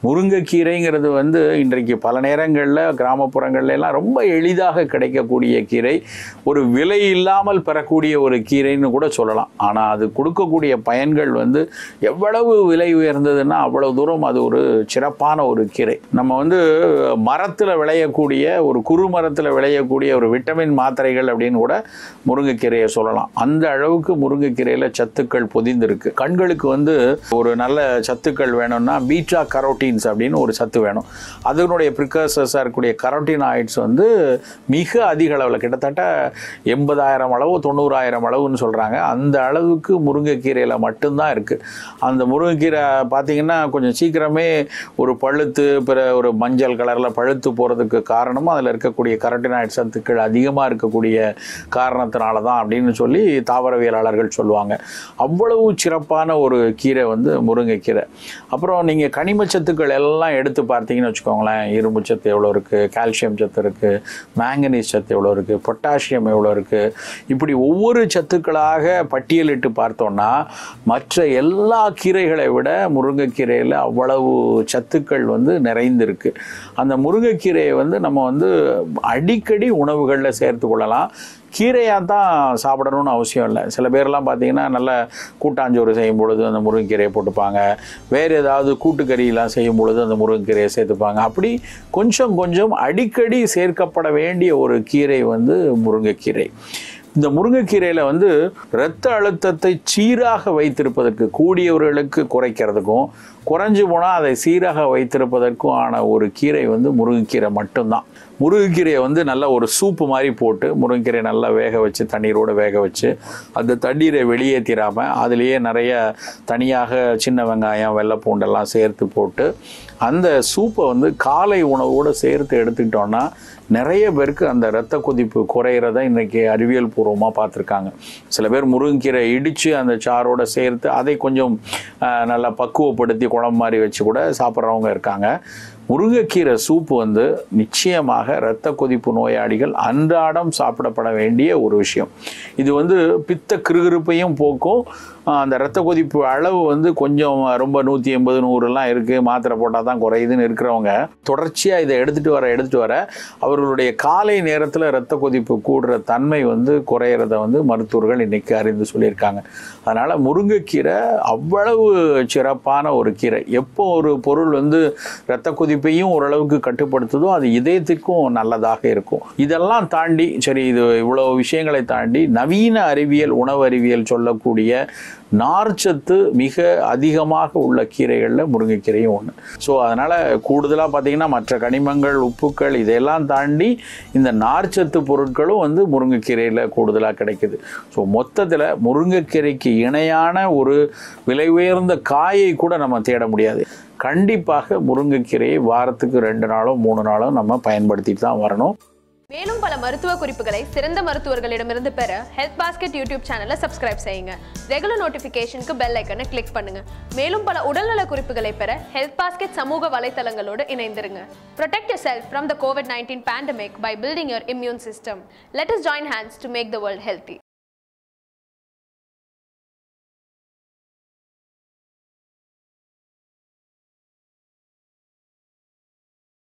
முருங்கைக்கீரைங்கிறது வந்து இன்றைக்கு பல நேரங்களில் கிராமப்புறங்கள்ல எல்லாம் ரொம்ப எளிதாக கிடைக்கக்கூடிய கீரை ஒரு விலை இல்லாமல் பெறக்கூடிய ஒரு கீரைன்னு கூட சொல்லலாம் ஆனால் அது கொடுக்கக்கூடிய பயன்கள் வந்து எவ்வளவு விலை உயர்ந்ததுன்னா அவ்வளவு தூரம் அது ஒரு சிறப்பான ஒரு கீரை நம்ம வந்து மரத்தில் விளையக்கூடிய ஒரு குறு மரத்தில் விளையக்கூடிய ஒரு விட்டமின் மாத்திரைகள் அப்படின்னு கூட முருங்கைக்கீரையை சொல்லலாம் அந்த அளவுக்கு முருங்கைக்கீரையில் சத்துக்கள் பொதிந்திருக்கு கண்களுக்கு வந்து ஒரு நல்ல சத்துக்கள் வேணும்னா பீட்டா கரோட்டீன்ஸ் அப்படின்னு ஒரு சத்து வேணும் அதனுடைய ப்ரிகர்சஸாக இருக்கக்கூடிய கரோட்டினாய்ட்ஸ் வந்து மிக அதிக அளவில் கிட்டத்தட்ட எண்பதாயிரம் அளவு தொண்ணூறாயிரம் அளவுன்னு சொல்கிறாங்க அந்த அளவுக்கு முருங்கைக்கீரையில் மட்டும்தான் இருக்குது அந்த முருங்கைக்கீரை பார்த்தீங்கன்னா கொஞ்சம் சீக்கிரமே ஒரு பழுத்து பிற ஒரு மஞ்சள் கலரில் பழுத்து போகிறதுக்கு காரணமும் அதில் இருக்கக்கூடிய கரோட்டினாய்ட் சத்துக்கள் அதிகமாக இருக்கக்கூடிய காரணத்தினால தான் அப்படின்னு சொல்லி தாவரவியலாளர்கள் சொல்லுவாங்க அவ்வளவு சிறப்பான ஒரு கீரை வந்து முருங்கைக்கீரை அப்புறம் நீங்கள் கனிமச்சத்துக்கள் எல்லாம் எடுத்து பார்த்தீங்கன்னு வச்சுக்கோங்களேன் இரும்பு சத்து எவ்வளோ இருக்குது கால்சியம் சத்து இருக்குது மேங்கனீஸ் சத்து எவ்வளோ இருக்குது பொட்டாசியம் எவ்வளோ இருக்குது இப்படி ஒவ்வொரு சத்துக்களாக பட்டியலிட்டு பார்த்தோம்னா மற்ற எல்லா கீரைகளை விட முருங்கைக்கீரையில் அவ்வளவு சத்துக்கள் வந்து நிறைந்திருக்கு அந்த முருங்கைக்கீரையை வந்து நம்ம வந்து அடிக்கடி உணவுகளில் சேர்த்து கொள்ளலாம் கீரையாக தான் சாப்பிடணும்னு அவசியம் இல்லை சில பேர்லாம் பார்த்தீங்கன்னா நல்ல கூட்டாஞ்சோறு செய்யும் பொழுது அந்த முருங்கைக்கீரையை போட்டுப்பாங்க வேறு ஏதாவது கூட்டுக்கறியெல்லாம் செய்யும் பொழுது அந்த முருங்கைக்கீரையை சேர்த்துப்பாங்க அப்படி கொஞ்சம் கொஞ்சம் அடிக்கடி சேர்க்கப்பட வேண்டிய ஒரு கீரை வந்து முருங்கைக்கீரை இந்த முருங்கைக்கீரையில் வந்து இரத்த அழுத்தத்தை சீராக வைத்திருப்பதற்கு கூடியவர்களுக்கு குறைக்கிறதுக்கும் குறைஞ்சு போனால் அதை சீராக வைத்திருப்பதற்கும் ஆன ஒரு கீரை வந்து முருங்கைக்கீரை மட்டும்தான் முருங்கைக்கீரையை வந்து நல்லா ஒரு சூப்பு மாதிரி போட்டு முருங்கைக்கீரையை நல்லா வேக வச்சு தண்ணீரோடு வேக வச்சு அந்த தண்ணீரை வெளியேற்றிடாமல் அதுலேயே நிறைய தனியாக சின்ன வெங்காயம் வெள்ளை பூண்டெல்லாம் சேர்த்து போட்டு அந்த சூப்பை வந்து காலை உணவோடு சேர்த்து எடுத்துக்கிட்டோன்னா நிறைய பேருக்கு அந்த இரத்த கொதிப்பு குறையிறத இன்றைக்கி அறிவியல் பூர்வமாக பார்த்துருக்காங்க சில பேர் முருங்கைக்கீரை இடித்து அந்த சாரோட சேர்த்து அதை கொஞ்சம் ஆஹ், நல்லா பக்குவப்படுத்தி குழம்பு மாதிரி வச்சு கூட சாப்பிட்றவங்க இருக்காங்க முருங்கைக்கீரை சூப்பு வந்து நிச்சயமாக இரத்த கொதிப்பு நோயாளிகள் அன்றாடம் சாப்பிடப்பட வேண்டிய ஒரு விஷயம் இது வந்து பித்த கிருகிருப்பையும் போக்கும் ஆஹ், அந்த இரத்த கொதிப்பு அளவு வந்து கொஞ்சம் ரொம்ப நூற்றி எண்பது நூறுலாம் இருக்குது மாத்திரை போட்டால் தான் குறையுதுன்னு இருக்கிறவங்க தொடர்ச்சியாக இதை எடுத்துகிட்டு வர எடுத்துகிட்டு வர அவர்களுடைய காலை நேரத்தில் இரத்த கொதிப்பு கூடுற தன்மை வந்து குறையிறத வந்து மருத்துவர்கள் இன்னைக்கு அறிந்து சொல்லியிருக்காங்க அதனால் முருங்கைக்கீரை அவ்வளவு சிறப்பான ஒரு கீரை எப்போ ஒரு பொருள் வந்து இரத்த கொதிப்பையும் ஓரளவுக்கு கட்டுப்படுத்துதோ அது இதயத்துக்கும் நல்லதாக இருக்கும் இதெல்லாம் தாண்டி சரி இது இவ்வளவு விஷயங்களை தாண்டி நவீன அறிவியல் உணவு அறிவியல் சொல்லக்கூடிய நார்ச்சத்து மிக அதிகமாக உள்ள கீரைகளில் முருங்கைக்கீரையும் ஒன்று ஸோ அதனால் கூடுதலாக பார்த்தீங்கன்னா மற்ற கனிமங்கள் உப்புக்கள் இதையெல்லாம் தாண்டி இந்த நார்ச்சத்து பொருட்களும் வந்து முருங்கைக்கீரையில் கூடுதலாக கிடைக்குது ஸோ மொத்தத்தில் முருங்கைக்கீரைக்கு இணையான ஒரு விலை உயர்ந்த காயை கூட நம்ம தேட முடியாது கண்டிப்பாக முருங்கைக்கீரையை வாரத்துக்கு ரெண்டு நாளும் மூணு நாளும் நம்ம பயன்படுத்திட்டு தான் வரணும் மேலும் பல மருத்துவ குறிப்புகளை சிறந்த மருத்துவர்களிடமிருந்து பெற ஹெல்த் பாஸ்கெட் யூடியூப் சேனலை சப்ஸ்கிரைப் செய்யுங்க ரெகுலர் நோட்டிஃபிகேஷனுக்கு பெல் ஐக்கனை கிளிக் பண்ணுங்க மேலும் பல உடல்நல குறிப்புகளை பெற ஹெல்த் பாஸ்கெட் சமூக வலைத்தளங்களோடு இணைந்திருங்க protect yourself from the COVID nineteen pandemic by building your immune system let us join hands to make the world healthy